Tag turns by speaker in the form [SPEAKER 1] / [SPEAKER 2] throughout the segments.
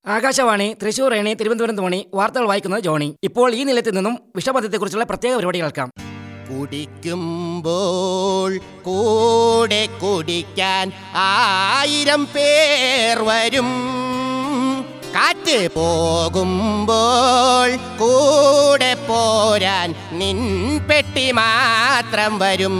[SPEAKER 1] ആകാശവാണി തൃശൂർ ഏണി തിരുവനന്തപുരം തോണി വാർത്തകൾ വായിക്കുന്നത് ജോണി ഇപ്പോൾ ഈ നിലയത്തിൽ നിന്നും വിഷമദ്യത്തെക്കുറിച്ചുള്ള പ്രത്യേക പരിപാടി കേൾക്കാം
[SPEAKER 2] കുടിക്കുമ്പോൾ കൂടെ കുടിക്കാൻ ആയിരം പേർ വരും കാറ്റ് പോകുമ്പോൾ കൂടെ പോരാൻ നിൻ പെട്ടി മാത്രം വരും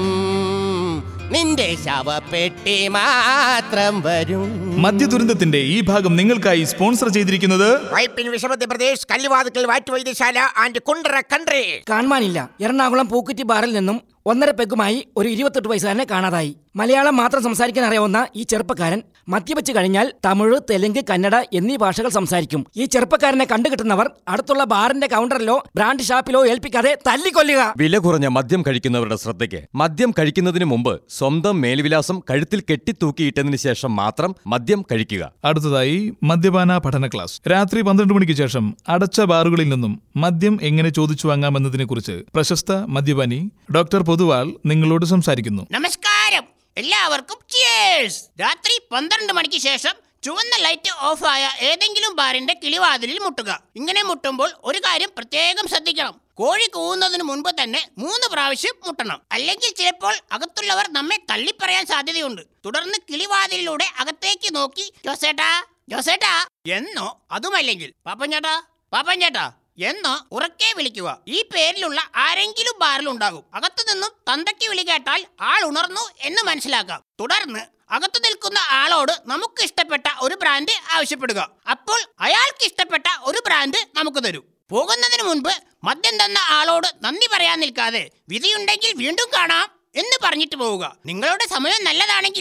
[SPEAKER 2] നിന്റെ ശവപ്പെട്ടി മാത്രം വരും
[SPEAKER 3] മദ്യദുരന്തത്തിന്റെ ഈ ഭാഗം നിങ്ങൾക്കായി സ്പോൺസർ ചെയ്തിരിക്കുന്നത്
[SPEAKER 2] വൈപ്പിൻ വിഷമധ്യപ്രദേശ് കല്ലുവാതുക്കൽ വാറ്റുവൈദ്യശാല ആൻഡ് കുണ്ടറ കൺട്രി
[SPEAKER 1] കാണുവാനില്ല എറണാകുളം പൂക്കുറ്റി ബാറിൽ നിന്നും ഒന്നര പെഗുമായി ഒരു ഇരുപത്തെട്ട് വയസ്സുകാരനെ കാണാതായി മലയാളം മാത്രം സംസാരിക്കാൻ അറിയാവുന്ന ഈ ചെറുപ്പക്കാരൻ മദ്യപിച്ച് കഴിഞ്ഞാൽ തമിഴ് തെലുങ്ക് കന്നഡ എന്നീ ഭാഷകൾ സംസാരിക്കും ഈ ചെറുപ്പക്കാരനെ കണ്ടുകിട്ടുന്നവർ അടുത്തുള്ള ബാറിന്റെ കൗണ്ടറിലോ ബ്രാൻഡ് ഷാപ്പിലോ ഏൽപ്പിക്കാതെ തല്ലിക്കൊല്ലുക
[SPEAKER 4] വില കുറഞ്ഞ മദ്യം കഴിക്കുന്നവരുടെ ശ്രദ്ധയ്ക്ക് മദ്യം കഴിക്കുന്നതിന് മുമ്പ് സ്വന്തം മേൽവിലാസം കഴുത്തിൽ കെട്ടിത്തൂക്കിയിട്ടതിന് ശേഷം മാത്രം മദ്യം കഴിക്കുക
[SPEAKER 3] അടുത്തതായി മദ്യപാന പഠന ക്ലാസ് രാത്രി പന്ത്രണ്ട് മണിക്ക് ശേഷം അടച്ച ബാറുകളിൽ നിന്നും മദ്യം എങ്ങനെ ചോദിച്ചു വാങ്ങാമെന്നതിനെക്കുറിച്ച് പ്രശസ്ത മദ്യപാനി ഡോക്ടർ പൊതുവാൾ നിങ്ങളോട് സംസാരിക്കുന്നു
[SPEAKER 5] നമസ്കാരം എല്ലാവർക്കും ചിയേഴ്സ് രാത്രി പന്ത്രണ്ട് മണിക്ക് ശേഷം ചുവന്ന ലൈറ്റ് ഓഫായ ഏതെങ്കിലും ബാറിന്റെ കിളിവാതിലിൽ മുട്ടുക ഇങ്ങനെ മുട്ടുമ്പോൾ ഒരു കാര്യം പ്രത്യേകം ശ്രദ്ധിക്കണം കോഴി കൂവുന്നതിന് മുൻപ് തന്നെ മൂന്ന് പ്രാവശ്യം മുട്ടണം അല്ലെങ്കിൽ ചിലപ്പോൾ അകത്തുള്ളവർ നമ്മെ തള്ളിപ്പറയാൻ സാധ്യതയുണ്ട് തുടർന്ന് കിളിവാതിലിലൂടെ അകത്തേക്ക് നോക്കി ജോസേട്ടാ ജോസേട്ടാ എന്നോ അതുമല്ലെങ്കിൽ പാപ്പൻ ചേട്ടാ പാപ്പൻ ചേട്ടാ എന്ന് ഉറക്കെ വിളിക്കുക ഈ പേരിലുള്ള ആരെങ്കിലും ബാറിൽ ഉണ്ടാകും അകത്തു നിന്നും തന്തയ്ക്ക് വിളി കേട്ടാൽ ആൾ ഉണർന്നു എന്ന് മനസ്സിലാക്കാം തുടർന്ന് അകത്തു നിൽക്കുന്ന ആളോട് നമുക്ക് ഇഷ്ടപ്പെട്ട ഒരു ബ്രാൻഡ് ആവശ്യപ്പെടുക അപ്പോൾ അയാൾക്ക് ഇഷ്ടപ്പെട്ട ഒരു ബ്രാൻഡ് നമുക്ക് തരും പോകുന്നതിന് മുൻപ് മദ്യം തന്ന ആളോട് നന്ദി പറയാൻ നിൽക്കാതെ വിധിയുണ്ടെങ്കിൽ വീണ്ടും കാണാം എന്ന് പറഞ്ഞിട്ട് പോവുക നിങ്ങളുടെ സമയം നല്ലതാണെങ്കിൽ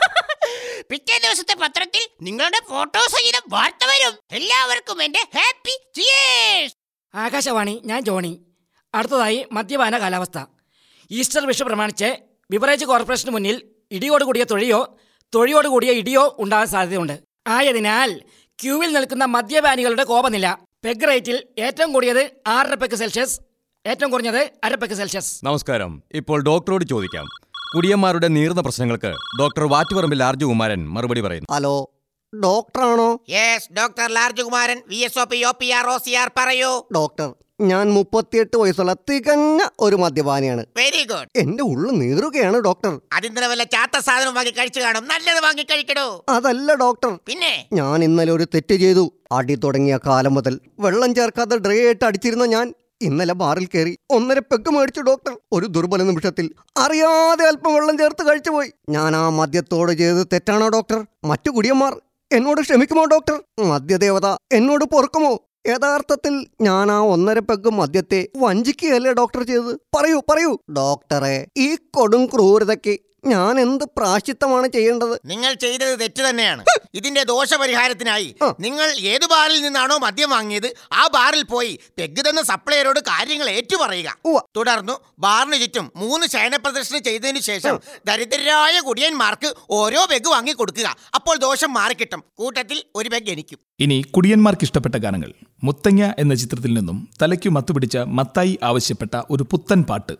[SPEAKER 5] പിറ്റേ ദിവസത്തെ പത്രത്തിൽ നിങ്ങളുടെ ഫോട്ടോ സഹിതം വാർത്ത വരും എല്ലാവർക്കും എന്റെ ഹാപ്പി ചിയേഴ്സ്
[SPEAKER 1] ആകാശവാണി ഞാൻ ജോണി അടുത്തതായി മദ്യപാന കാലാവസ്ഥ ഈസ്റ്റർ വിഷു പ്രമാണിച്ച് ബിവറേജ് കോർപ്പറേഷന് മുന്നിൽ ഇടിയോടുകൂടിയ തൊഴിയോ തൊഴിയോടുകൂടിയ ഇടിയോ ഉണ്ടാകാൻ സാധ്യതയുണ്ട് ആയതിനാൽ ക്യൂവിൽ നിൽക്കുന്ന മദ്യപാനികളുടെ കോപനില പെഗ് റേറ്റിൽ ഏറ്റവും കൂടിയത് ആറര പെഗ് സെൽഷ്യസ് ഏറ്റവും കുറഞ്ഞത് അര പെഗ് സെൽഷ്യസ്
[SPEAKER 4] നമസ്കാരം ഇപ്പോൾ ഡോക്ടറോട് ചോദിക്കാം കുടിയന്മാരുടെ നീർന്ന പ്രശ്നങ്ങൾക്ക് ഡോക്ടർ വാറ്റുപറമ്പിൽ ആർജുകുമാരൻ മറുപടി പറയുന്നു
[SPEAKER 6] ഹലോ ഡോക്ടറാണോ
[SPEAKER 2] yes doctor Larjukumaran V S O P O P R O C R പറയൂ
[SPEAKER 6] ഡോക്ടർ ഞാൻ മുപ്പത്തിയെട്ട് വയസ്സുള്ള തികഞ്ഞ ഒരു മദ്യപാനിയാണ്
[SPEAKER 2] വെരി ഗുഡ്
[SPEAKER 6] എന്റെ ഉള്ളു നീറുകയാണ് ഡോക്ടർ
[SPEAKER 2] അതിന് വല്ല ചാത്ത സാധനം വാങ്ങി കഴിച്ചു കാണും നല്ലത് വാങ്ങി കഴിക്കടോ
[SPEAKER 6] അതല്ല ഡോക്ടർ
[SPEAKER 2] പിന്നെ
[SPEAKER 6] ഞാൻ ഇന്നലെ ഒരു തെറ്റ് ചെയ്തു അടി തുടങ്ങിയ കാലം മുതൽ വെള്ളം ചേർക്കാതെ ഡ്രൈ ആയിട്ട് അടിച്ചിരുന്ന ഞാൻ ഇന്നലെ ബാറിൽ കയറി ഒന്നര പെഗ് മേടിച്ചു ഡോക്ടർ ഒരു ദുർബല നിമിഷത്തിൽ അറിയാതെ അല്പം വെള്ളം ചേർത്ത് കഴിച്ചുപോയി ഞാൻ ആ മദ്യത്തോട് ചെയ്തത് തെറ്റാണോ ഡോക്ടർ മറ്റു കുടിയന്മാർ എന്നോട് ക്ഷമിക്കുമോ ഡോക്ടർ മദ്യദേവത എന്നോട് പൊറുക്കുമോ യഥാർത്ഥത്തിൽ ഞാൻ ആ ഒന്നര പെഗ് മദ്യത്തെ വഞ്ചിക്കുകയല്ലേ ഡോക്ടർ ചെയ്തത് പറയൂ പറയൂ ഡോക്ടറെ ഈ കൊടും ക്രൂരതയ്ക്ക് ഞാൻ എന്ത് പ്രാശ്ചിത്തമാണ് ചെയ്യേണ്ടത്
[SPEAKER 2] നിങ്ങൾ ചെയ്തത് തെറ്റ് തന്നെയാണ് ഇതിന്റെ ദോഷപരിഹാരത്തിനായി
[SPEAKER 6] ആ.
[SPEAKER 2] നിങ്ങൾ ഏത് ബാറിൽ നിന്നാണോ മദ്യം വാങ്ങിയത് ആ ബാറിൽ പോയി പെഗ് തന്ന സപ്ലയറോട് കാര്യങ്ങൾ ഏറ്റുപറയുക
[SPEAKER 6] ഉവ്വ.
[SPEAKER 2] തുടർന്നു ബാറിന് ചുറ്റും മൂന്ന് ശയന പ്രദർശനം ചെയ്തതിനു ശേഷം ദരിദ്രരായ കുടിയന്മാർക്ക് ഓരോ പെഗ് വാങ്ങി കൊടുക്കുക അപ്പോൾ ദോഷം മാറിക്കിട്ടും കൂട്ടത്തിൽ ഒരു പെഗ് എനിക്കും
[SPEAKER 3] ഇനി കുടിയന്മാർക്ക് ഇഷ്ടപ്പെട്ട ഗാനങ്ങൾ മുത്തങ്ങ എന്ന ചിത്രത്തിൽ നിന്നും തലയ്ക്കു മത്തുപിടിച്ച മത്തായി ആവശ്യപ്പെട്ട ഒരു പുത്തൻ പാട്ട്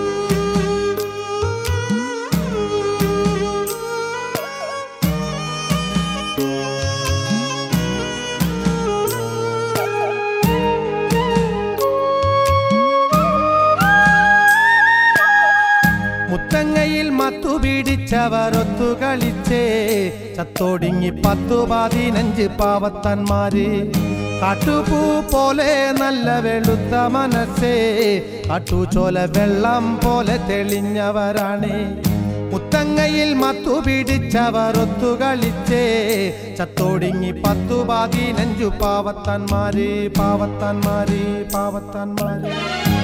[SPEAKER 7] മുത്തങ്ങയിൽ മത്തു പിടിച്ചവർ ഒത്തു കളിച്ചേ ചത്തോടിങ്ങി പത്തു പതിനഞ്ച് പാവത്തന്മാര് കാട്ടുപൂ പോലെ നല്ല വെളുത്ത മനസ്സേ കാട്ടുചോല വെള്ളം പോലെ തെളിഞ്ഞവരാണ് മുത്തങ്ങയിൽ മത്തു പിടിച്ചവർ ഒത്തു കളിച്ചേ ചത്തോടിങ്ങി പത്തു പതിനഞ്ചു പാവത്തന്മാര് പാവത്തന്മാര് പാവത്തന്മാര്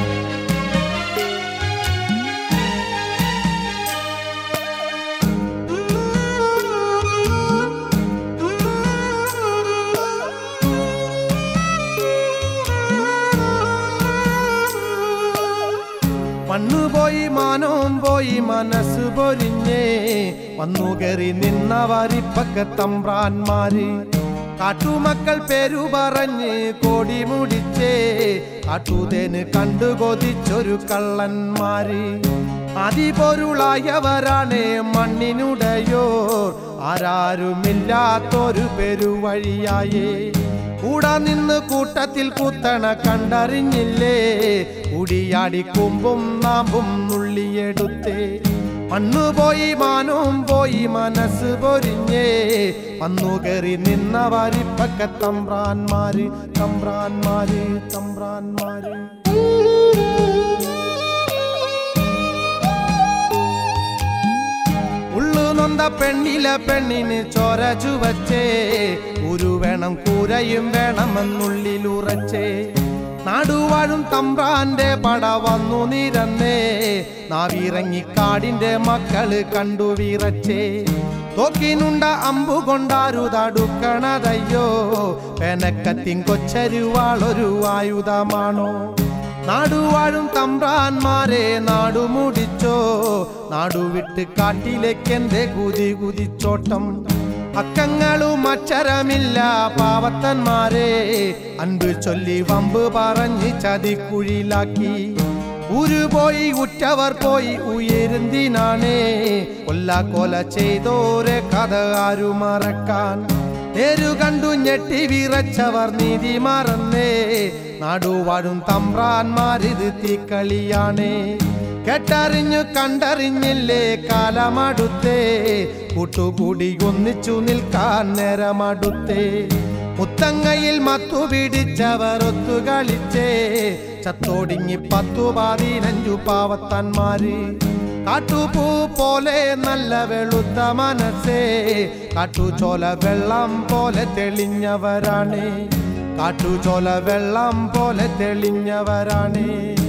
[SPEAKER 7] മണ്ണു പോയി മാനവും പോയി മനസ്സ് പൊരിഞ്ഞേ വന്നു കയറി നിന്നവരിപ്പക്ക തമ്പ്രാന്മാര് കാട്ടുമക്കൾ പേരു പറഞ്ഞ് കോടി മുടിച്ചേ കാട്ടുതേന് കണ്ടു കൊതിച്ചൊരു കള്ളന്മാര് അതിപൊരുളായവരാണ് മണ്ണിനുടയോർ ആരാരുമില്ലാത്തൊരു പെരുവഴിയായേ കൂടാ നിന്ന് കൂട്ടത്തിൽ കുത്തണ കണ്ടറിഞ്ഞില്ലേ കുടിയാടി കുമ്പും നാമ്പും നുള്ളിയെടുത്തേ മണ്ണു പോയി മാനവും പോയി മനസ്സ് പൊരിഞ്ഞേ വന്നു കയറി നിന്ന വരിപ്പക്ക തമ്പ്രാന്മാര് തമ്പ്രാന്മാര് തമ്പ്രാന്മാര് ഉള്ളു നൊന്ത പെണ്ണില പെണ്ണിന് ചോര ചുവച്ചേ ഒരു വേണം കൂരയും വേണമെന്നുള്ളിലുറച്ചേ നാടുവാഴും തമ്പ്രാന്റെ പട വന്നു നിരന്നേ നാവിറങ്ങി കാടിന്റെ മക്കള് കണ്ടു വിറച്ചേ തോക്കിനുണ്ട അമ്പു കൊണ്ടാരു തടുക്കണതയ്യോ പെനക്കത്തിൻ കൊച്ചരുവാളൊരു ആയുധമാണോ നാടുവാഴും തമ്പ്രാന്മാരെ നാടുമുടിച്ചോ നാടുവിട്ട് കാട്ടിലേക്കെന്റെ കുതി കുതിച്ചോട്ടം അക്കങ്ങളും അക്ഷരമില്ല പാവത്തന്മാരെ അൻപ് ചൊല്ലി വമ്പ് പറഞ്ഞ് ചതിക്കുഴിയിലാക്കി ഊരു പോയി ഉറ്റവർ പോയി ഉയരുന്തിനാണേ കൊല്ലാക്കൊല ചെയ്തോരെ കഥ ആരു മറക്കാൻ നേരു കണ്ടു ഞെട്ടി വിറച്ചവർ നീതി മറന്നേ നാടുവാഴും തമ്പ്രാന്മാരിത് തീക്കളിയാണേ കേട്ടറിഞ്ഞു കണ്ടറിഞ്ഞില്ലേ കാലമടുത്തേ കൂട്ടുകൂടി ഒന്നിച്ചു നിൽക്കാൻ നേരമടുത്തേ മുത്തങ്ങയിൽ മത്തു പിടിച്ചവർ ഒത്തുകളിച്ചേ ചത്തോടിങ്ങി പത്തു പതിനഞ്ചു പാവത്തന്മാര് കാട്ടുപൂ പോലെ നല്ല വെളുത്ത മനസ്സേ കാട്ടുചോല വെള്ളം പോലെ തെളിഞ്ഞവരാണ് കാട്ടുചോല വെള്ളം പോലെ തെളിഞ്ഞവരാണ്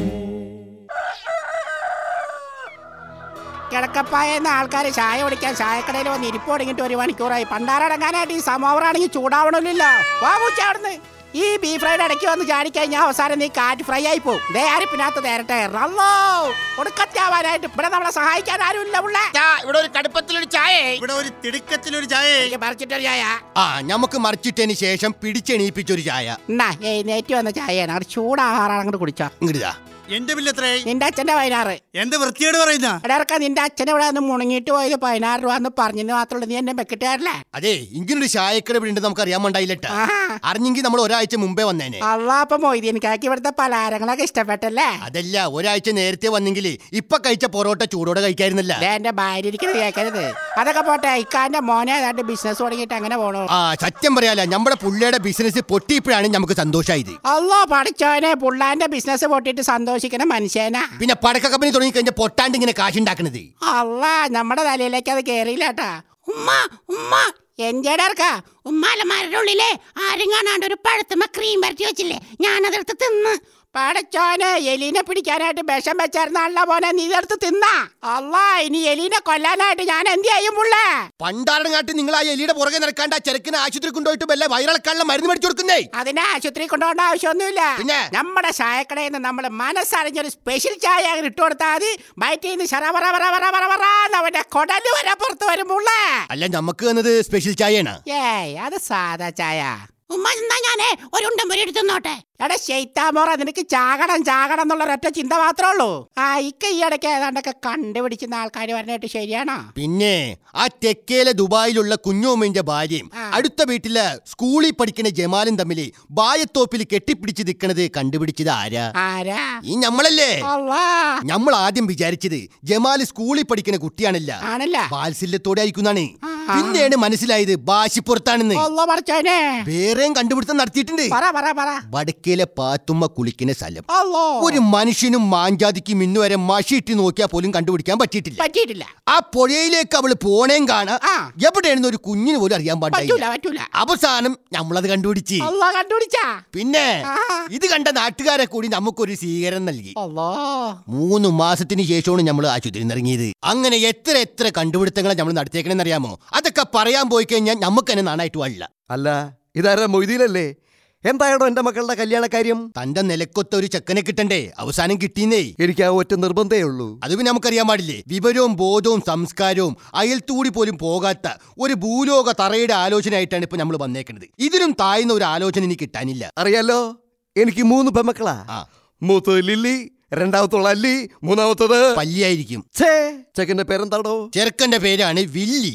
[SPEAKER 5] കിടക്കപ്പായെന്ന ആൾക്കാർ ചായ കുടിക്കാൻ ചായക്കടയിൽ വന്ന് ഇരിപ്പ് തുടങ്ങിയിട്ട് ഒരു മണിക്കൂറായി പണ്ടാരടങ്ങാനായിട്ട് ഈ സമോവറാണെങ്കിൽ ചൂടാവണമില്ലല്ലോ വാവൂച്ച അവിടുന്ന് ഈ ബീഫ് ഫ്രൈഡ് ഇടയ്ക്ക് വന്ന് ചാടിക്കഴിഞ്ഞാൽ അവസാനം നീ കാറ്റ് ഫ്രൈ ആയി പോകും ദേ ആരിപ്പിനകത്ത് തരട്ടെ റല്ലോ ഒടുക്കത്താവാനായിട്ട് ഇവിടെ നമ്മളെ സഹായിക്കാൻ ആരുമില്ല പുള്ളേ
[SPEAKER 2] ഇവിടെ ഒരു കടുപ്പത്തിലൊരു ചായ
[SPEAKER 8] ഇവിടെ ഒരു തിടുക്കത്തിലൊരു ചായ
[SPEAKER 5] എനിക്ക് പറിച്ചിട്ടൊരു ചായ
[SPEAKER 2] ആ നമുക്ക് മറിച്ചിട്ടതിന് ശേഷം പിടിച്ചെണീപ്പിച്ചൊരു ചായ
[SPEAKER 5] എന്നാ എഴുന്നേറ്റ് വന്ന ചായയാണ് അവിടെ ചൂടാഹാറാണ് അങ്ങോട്ട് കുടിച്ചോ
[SPEAKER 2] ഇങ്ങടിതാ
[SPEAKER 8] എന്റെ ബില്ല് എത്രയായി
[SPEAKER 5] നിന്റെ അച്ഛന്റെ പതിനാറ്
[SPEAKER 8] എന്ത് വൃത്തിയോട് പറയുന്ന
[SPEAKER 5] എടാ നിന്റെ അച്ഛനെ ഇവിടെ വന്ന് മുണങ്ങിയിട്ട് പോയത് പതിനാറ് രൂപ എന്ന് പറഞ്ഞെന്ന് മാത്രമല്ല നീ എന്നെ വെക്കിട്ടാറില്ലേ
[SPEAKER 2] അതെ ഇങ്ങനൊരു ചായക്കട ഇവിടെ ഉണ്ട് നമുക്ക് അറിയാൻ വേണ്ടായില്ലട്ടാ
[SPEAKER 5] ആഹാ.
[SPEAKER 2] അറിഞ്ഞെങ്കിൽ നമ്മൾ ഒരാഴ്ച മുമ്പേ വന്നേനെ
[SPEAKER 5] അള്ളാപ്പ മൊയ്തീനിക്കാക്ക് ഇവിടുത്തെ പലഹാരങ്ങളൊക്കെ ഇഷ്ടപ്പെട്ടല്ലേ
[SPEAKER 2] അതല്ല ഒരാഴ്ച നേരത്തെ വന്നെങ്കിൽ ഇപ്പൊ കഴിച്ച പൊറോട്ട ചൂടോടെ കഴിക്കായിരുന്നല്ല
[SPEAKER 5] ദേ എന്റെ ഭാര്യ ഇരിക്കുന്നത് കേൾക്കരുത് അതൊക്കെ പോട്ടെ ഇക്കാന്റെ മോനെ ഏതാണ്ട് ബിസിനസ് തുടങ്ങിയിട്ട് അങ്ങനെ പോണു
[SPEAKER 2] ആ സത്യം പറയാല നമ്മുടെ പുള്ളിയുടെ ബിസിനസ് പൊട്ടിയപ്പോഴാണ് നമുക്ക് സന്തോഷമായത്
[SPEAKER 5] അല്ലോ പഠിച്ചോനെ പുള്ളാന്റെ ബിസിനസ് പൊട്ടിയിട്ട് സന്തോഷിക്കണ മനുഷ്യനാ
[SPEAKER 2] പിന്നെ പടക്ക കമ്പനി തുടങ്ങി കഴിഞ്ഞാൽ പൊട്ടാണ്ട് ഇങ്ങനെ കാശുണ്ടാക്കണത്
[SPEAKER 5] അല്ല നമ്മുടെ തലയിലേക്ക് അത് കേറിയില്ലാട്ടാ ഉമ്മ ഉമ്മ എഞ്ചേടർക്കാ ഉമ്മാലമാരുടെ ഉള്ളിലെ ആരും കാണാണ്ട് ഒരു പഴുത്തുമ്മ ക്രീം പരത്തി വെച്ചില്ലേ ഞാനതെടുത്ത് തിന്ന് പടച്ചോനെ എലീനെ പിടിക്കാനായിട്ട് വിഷം വെച്ചായിരുന്നാണല്ലോ മോനെ നീ ഇതെടുത്ത് തിന്നാ അല്ല ഇനി എലീനെ കൊല്ലാനായിട്ട് ഞാൻ എന്ത് ചെയ്യും പുള്ളേ
[SPEAKER 2] പണ്ടാടങ്ങാട്ട് നിങ്ങൾ ആ എലിയുടെ പുറകെ നടക്കാണ്ട് ആ ചെറുക്കിനെ ആശുപത്രി കൊണ്ടുപോയിട്ട് വല്ല വയറിളക്കാനുള്ള മരുന്ന് മേടിച്ചു കൊടുക്കുന്നേ
[SPEAKER 5] അതിനെ ആശുപത്രി കൊണ്ടുപോകേണ്ട ആവശ്യമൊന്നുമില്ല
[SPEAKER 2] പിന്നെ?
[SPEAKER 5] നമ്മുടെ ചായക്കടയിൽ നിന്ന് നമ്മൾ മനസ്സറിഞ്ഞൊരു സ്പെഷ്യൽ ചായ അങ്ങനെ ഇട്ട് കൊടുത്താൽ മതി വയറ്റിൽ നിന്ന് ശറവറ വറ വറ വറ വറ അവന്റെ കൊടല് വരെ പുറത്ത് വരുമ്പോളേ
[SPEAKER 2] അല്ല നമുക്ക് വന്നത് സ്പെഷ്യൽ ചായയാണ്
[SPEAKER 5] ഏയ് അത് സാധാ ചായ ഉമ്മ എന്നാ ഞാനേ ഒരു ഉണ്ടമ്പൊരി എടുത്തുന്നോട്ടെ എടാ ശൈത്താമോറ നിനക്ക് ചാകണം ചാകണം എന്നുള്ള ഒരൊറ്റ ചിന്ത മാത്രമേ ഉള്ളൂ ആ ഇക്ക ഈ ഇടയ്ക്ക് ഏതാണ്ടൊക്കെ കണ്ടുപിടിക്കുന്ന ആൾക്കാർ പറഞ്ഞിട്ട് ശരിയാണോ
[SPEAKER 2] പിന്നെ ആ തെക്കേലെ ദുബായിലുള്ള കുഞ്ഞോമിന്റെ ഭാര്യയും
[SPEAKER 5] ആ.
[SPEAKER 2] അടുത്ത വീട്ടിലെ സ്കൂളിൽ പഠിക്കുന്ന ജമാലും തമ്മിൽ ബായത്തോപ്പിൽ കെട്ടിപ്പിടിച്ച് നിൽക്കണത് കണ്ടുപിടിച്ചത് ആരാ
[SPEAKER 5] ആരാ
[SPEAKER 2] ഈ ഞമ്മളല്ലേ
[SPEAKER 5] അള്ളാ
[SPEAKER 2] നമ്മൾ ആദ്യം വിചാരിച്ചത് ജമാൽ സ്കൂളിൽ പഠിക്കുന്ന കുട്ടിയാണല്ല
[SPEAKER 5] ആണല്ല
[SPEAKER 2] വാത്സല്യത്തോടെ ആയിരിക്കുന്നതാണ്
[SPEAKER 5] ആ.
[SPEAKER 2] പിന്നെയാണ് മനസ്സിലായത് ബാശിപ്പുറത്താണെന്ന്
[SPEAKER 5] അല്ലോ പഠിച്ചോനെ
[SPEAKER 2] വേറെയും കണ്ടുപിടുത്തം നടത്തിയിട്ടുണ്ട്
[SPEAKER 5] പറ പറ പറ
[SPEAKER 2] വടക്കേലെ പാത്തുമ്മ കുളിക്കുന്ന സ്ഥലം
[SPEAKER 5] അല്ലോ
[SPEAKER 2] ഒരു മനുഷ്യനും മാഞ്ചാതിക്കും ഇന്നു വരെ മഷിയിട്ട് നോക്കിയാൽ പോലും കണ്ടുപിടിക്കാൻ പറ്റിയിട്ടില്ല
[SPEAKER 5] പറ്റിയിട്ടില്ല
[SPEAKER 2] ആ പുഴയിലേക്ക് അവള് പോണേം കാണാ
[SPEAKER 5] ആ.
[SPEAKER 2] എവിടെയാണെന്ന് ഒരു കുഞ്ഞിന് പോലും അറിയാൻ
[SPEAKER 5] പറ്റൂല
[SPEAKER 2] പാടില്ല
[SPEAKER 5] പറ്റൂല
[SPEAKER 2] അവസാനം നമ്മളത് കണ്ടുപിടിച്ച്
[SPEAKER 5] അല്ലോ കണ്ടുപിടിച്ചാ
[SPEAKER 2] പിന്നെ
[SPEAKER 5] ആ.
[SPEAKER 2] ഇത് കണ്ട നാട്ടുകാരെ കൂടി നമുക്കൊരു സ്വീകരണം നൽകി
[SPEAKER 5] അല്ലോ
[SPEAKER 2] മൂന്ന് മാസത്തിന് ശേഷമാണ് നമ്മൾ ആശുപത്രിയിൽ ഇറങ്ങിയത് അങ്ങനെ എത്ര എത്ര കണ്ടുപിടുത്തങ്ങളെ നമ്മൾ നടത്തിയേക്കണെന്ന് അറിയാമോ അതൊക്കെ പറയാൻ പോയി കഴിഞ്ഞാൽ നമുക്ക് തന്നെ നാണായിട്ട് പാടില്ല
[SPEAKER 6] അല്ല ഇതാരാ മൊയ്തീനല്ലേ എന്തായാടോ എന്റെ മക്കളുടെ കല്യാണ കാര്യം
[SPEAKER 2] തന്റെ നിലക്കൊത്ത ഒരു ചെക്കനെ കിട്ടണ്ടേ അവസാനം കിട്ടിയെന്നേ
[SPEAKER 6] എനിക്ക് ആ ഒറ്റ നിർബന്ധമേ ഉള്ളൂ
[SPEAKER 2] അത് പിന്നെ നമുക്കറിയാൻ പാടില്ലേ വിവരവും ബോധവും സംസ്കാരവും അയൽത്തൂടി പോലും പോകാത്ത ഒരു ഭൂലോക തറയുടെ ആലോചനയായിട്ടാണ് ഇപ്പൊ നമ്മൾ വന്നേക്കുന്നത് ഇതിനും താഴ്ന്ന ഒരു ആലോചന ഇനി കിട്ടാനില്ല
[SPEAKER 6] അറിയാലോ എനിക്ക് മൂന്ന് പെമ്മക്കളാ
[SPEAKER 2] ആ.
[SPEAKER 6] മൂത്തത് ലില്ലി രണ്ടാമത്തുള്ള അല്ലി മൂന്നാമത്തത്
[SPEAKER 2] പല്ലിയായിരിക്കും
[SPEAKER 6] ഛേ ചെക്കന്റെ പേരെന്താടോ
[SPEAKER 2] ചെറുക്കന്റെ പേരാണ് വില്ലി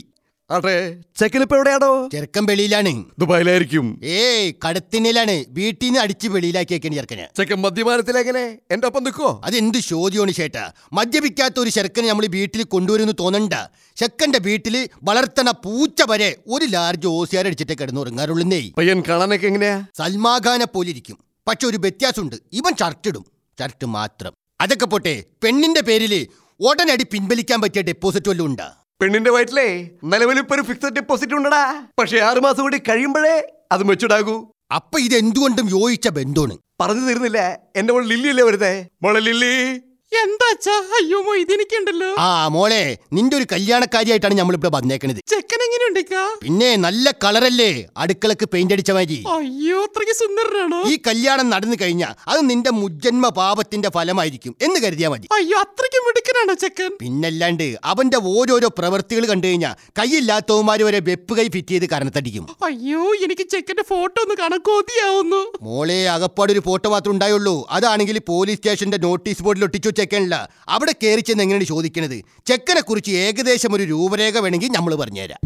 [SPEAKER 6] അതെ ചെക്കനിപ്പോ എവിടെയാണോ
[SPEAKER 9] ചെറുക്കൻ വെളിയിലാണ്
[SPEAKER 6] ദുബായിലായിരിക്കും
[SPEAKER 9] ഏയ് കടത്തിനിലാണ് വീട്ടിൽ നിന്ന് അടിച്ച് വെളിയിലാക്കിയേക്കാണ് ചെറുക്കന്
[SPEAKER 6] ചെക്കൻ മദ്യപാനത്തിലെങ്ങനെ എന്റെ ഒപ്പം നിൽക്കോ
[SPEAKER 9] അതെന്ത് ചോദ്യമാണ് ചേട്ടാ മദ്യപിക്കാത്ത ഒരു ചെറുക്കനെ നമ്മൾ വീട്ടിൽ കൊണ്ടുവരുമെന്ന് തോന്നണ്ട ചെക്കന്റെ വീട്ടിൽ വളർത്തണ പൂച്ച വരെ ഒരു ലാർജ് ഓസിയാർ അടിച്ചിട്ട് കിടന്നുറങ്ങാറുള്ളന്നേ
[SPEAKER 6] പയ്യൻ കാണാനൊക്കെ എങ്ങനെയാ
[SPEAKER 9] സൽമാഖാനെ പോലിരിക്കും പക്ഷെ ഒരു വ്യത്യാസമുണ്ട് ഇവൻ ഷർട്ടിടും ഷർട്ട് മാത്രം അതൊക്കെ പോട്ടെ പെണ്ണിന്റെ പേരിൽ ഉടനടി പിൻവലിക്കാൻ പറ്റിയ ഡെപ്പോസിറ്റ് വല്ലതും ഉണ്ടാ
[SPEAKER 6] പെണ്ണിന്റെ വയറ്റിലേ നിലവിൽ ഇപ്പൊ ഒരു ഫിക്സഡ് ഡെപ്പോസിറ്റ് ഉണ്ടടാ പക്ഷെ ആറു മാസം കൂടി കഴിയുമ്പോഴേ അത് മെച്ചൂടാകൂ
[SPEAKER 9] അപ്പൊ ഇത് എന്തുകൊണ്ടും യോജിച്ച ബന്ധമാണ്
[SPEAKER 6] പറഞ്ഞു തരുന്നില്ല എന്റെ മോൾ ലില്ലി അല്ലേ വരുന്നേ മോളെ ലില്ലി
[SPEAKER 10] എന്താ അച്ഛാ അയ്യോ ഇതെനിക്കുണ്ടല്ലോ
[SPEAKER 9] ആ മോളെ നിന്റെ ഒരു കല്യാണക്കാരിയായിട്ടാണ് നമ്മളിവിടെ വന്നേക്കണത്
[SPEAKER 10] ചെക്കൻ എങ്ങനെയുണ്ടിക്കാ
[SPEAKER 9] പിന്നെ നല്ല കളറല്ലേ അടുക്കളക്ക് പെയിന്റ് അടിച്ച മാതിരി
[SPEAKER 10] അയ്യോ അത്രയ്ക്ക് സുന്ദരനാണോ
[SPEAKER 9] ഈ കല്യാണം നടന്നു കഴിഞ്ഞാ അത് നിന്റെ മുജ്ജന്മ പാപത്തിന്റെ ഫലമായിരിക്കും എന്ന് കരുതിയാ മതി
[SPEAKER 10] അയ്യോ അത്രയ്ക്ക് മിടുക്കനാണോ ചെക്കൻ
[SPEAKER 9] പിന്നല്ലാണ്ട് അവന്റെ ഓരോരോ പ്രവൃത്തികൾ കണ്ടു കഴിഞ്ഞാ കൈയില്ലാത്തവന്മാര് വരെ വെപ്പ് കൈ ഫിറ്റ് ചെയ്ത് കരണത്തടിക്കും
[SPEAKER 10] അയ്യോ എനിക്ക് ചെക്കന്റെ ഫോട്ടോ ഒന്ന് കാണാൻ കൊതിയാവുന്നു
[SPEAKER 9] മോളെ അകപ്പാടൊരു ഫോട്ടോ മാത്രം ഉണ്ടായുള്ളൂ അതാണെങ്കിൽ പോലീസ് സ്റ്റേഷന്റെ നോട്ടീസ് ബോർഡിൽ ഒട്ടിച്ചു വെച്ചേക്കാനില്ല അവിടെ കയറി ചെന്ന് എങ്ങനെയാണ് ചോദിക്കണത് ചെക്കനെ കുറിച്ച് ഏകദേശം ഒരു രൂപരേഖ വേണമെങ്കിൽ നമ്മൾ പറഞ്ഞുതരാം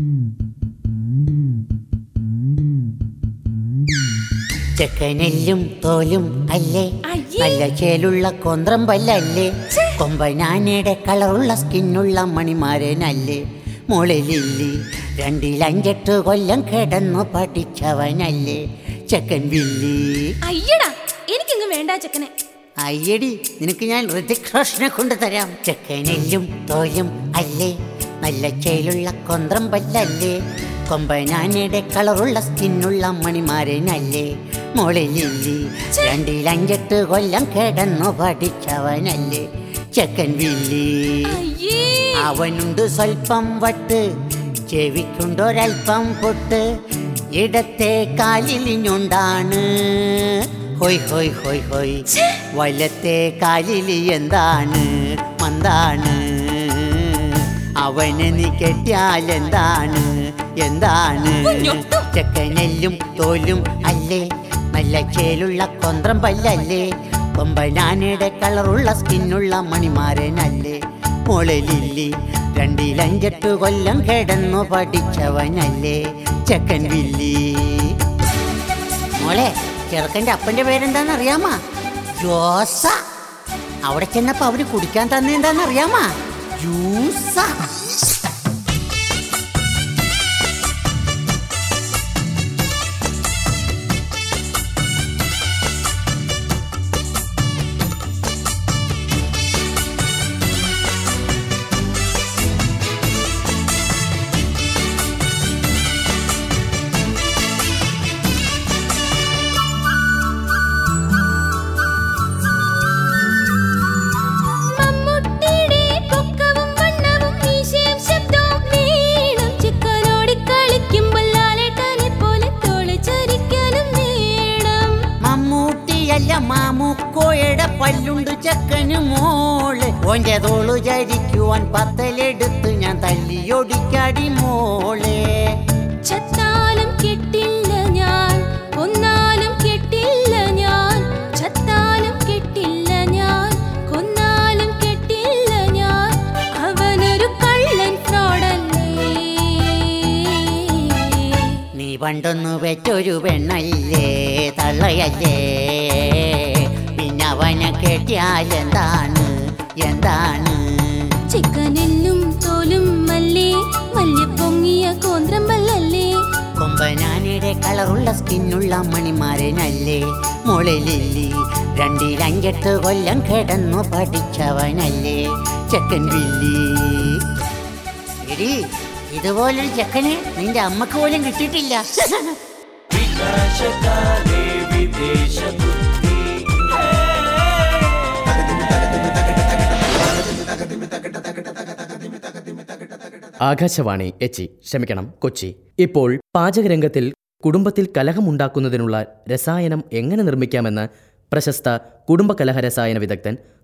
[SPEAKER 11] ചെക്കനെല്ലും തോലും അല്ലേ നല്ല ചേലുള്ള കൊന്ത്രം പല്ലല്ലേ കൊമ്പനാനയുടെ കളറുള്ള സ്കിന്നുള്ള മണിമാരനല്ലേ മുകളിലില്ലി രണ്ടിലഞ്ചെട്ട് കൊല്ലം കിടന്നു പഠിച്ചവനല്ലേ ചെക്കൻ വില്ലി
[SPEAKER 12] അയ്യടാ എനിക്കിങ്ങ് വേണ്ട ചെക്കനെ
[SPEAKER 11] അയ്യടി നിനക്ക് ഞാൻ ഋതിക് റോഷനെ കൊണ്ട് തരാം ചെക്കനെല്ലും തോലും അല്ലേ നല്ല ചേലുള്ള കൊന്ത്രം പല്ലല്ലേ കൊമ്പനാനയുടെ കളറുള്ള സ്കിന്നുള്ള മണിമാരനല്ലേ മുകളിലില്ലി രണ്ടിലഞ്ചെട്ട് കൊല്ലം കിടന്നു പഠിച്ചവനല്ലേ ചെക്കൻ വില്ലി അവനുണ്ട് സ്വൽപ്പം വട്ട് ചെവിക്കുണ്ടൊരൽപ്പം പൊട്ട് ഇടത്തെ കാലിലിഞ്ഞുണ്ടാണ് ഹൊയ് ഹൊയ് ഹൊയ് ഹൊയ് വലത്തെ കാലിൽ എന്താണ് മന്താണ് അവനെ നീ കെട്ടിയാൽ എന്താണ് എന്താണ് ചെക്കനെല്ലും തോലും അല്ലേ നല്ല ചേലുള്ള കൊന്ത്രം പല്ലല്ലേ കൊമ്പനാനയുടെ കളറുള്ള സ്കിന്നുള്ള മണിമാരനല്ലേ മുളലില്ലി രണ്ടിലഞ്ചെട്ട് കൊല്ലം കിടന്നു പഠിച്ചവനല്ലേ ചെക്കൻ വില്ലി മോളെ ചെറുക്കൻ്റെ അപ്പൻ്റെ പേരെന്താന്ന് അറിയാമാ ജോസ അവിടെ ചെന്നപ്പോ അവര് കുടിക്കാൻ തന്നെ എന്താന്ന് അറിയാമാ ജ്യൂസ
[SPEAKER 12] മമ്മൂട്ടിയുടെ പൊക്കവും വണ്ണവും മീശയും ശബ്ദവും വേണം ചിക്കനോടി കളിക്കുമ്പോൾ ലാലേട്ടനെ പോലെ തോള് ചരിക്കാനും വേണം
[SPEAKER 11] മമ്മൂട്ടിയല്ല മാമുക്കോയുടെ പല്ലുണ്ട് ചെക്കന് മോള് ഓന്റെ തോളു ചരിക്കുവാൻ പത്തലെടുത്ത് ഞാൻ തല്ലിയൊടിക്കാടി മോളെ
[SPEAKER 12] ചത്താലും കെട്ടില്ല ഞാൻ കൊന്നാലും കെട്ടില്ല ഞാൻ ചത്താലും കെട്ടില്ല ഞാൻ കൊന്നാലും കെട്ടില്ല ഞാൻ അവനൊരു കള്ളൻ ഫ്രോഡല്ലേ
[SPEAKER 11] നീ പണ്ടൊന്നു വെച്ചൊരു പെണ്ണല്ലേ തള്ളയല്ലേ പിന്നെ അവനെ കെട്ടിയാൽ എന്താണ് എന്താണ്
[SPEAKER 12] ചിക്കനെല്ലും തോലും മല്ലേ മല്യ പൊങ്ങിയ കോന്ത്രമല്ലല്ലേ
[SPEAKER 11] കൊമ്പനാനയുടെ കളറുള്ള സ്കിന്നുള്ള മണിമാരനല്ലേ മുളലില്ലി രണ്ടിലഞ്ചെട്ട് കൊല്ലം കിടന്നു പഠിച്ചവനല്ലേ ചെക്കൻ വില്ലി എടി ഇതുപോലൊരു ചെക്കന് നിന്റെ അമ്മക്ക് പോലും കിട്ടിയിട്ടില്ല
[SPEAKER 13] ആകാശവാണി എച്ചി ക്ഷമിക്കണം കൊച്ചി ഇപ്പോൾ പാചകരംഗത്തിൽ കുടുംബത്തിൽ കലഹമുണ്ടാക്കുന്നതിനുള്ള രസായനം എങ്ങനെ നിർമ്മിക്കാമെന്ന് പ്രശസ്ത കുടുംബ കലഹ രസായന വിദഗ്ധൻ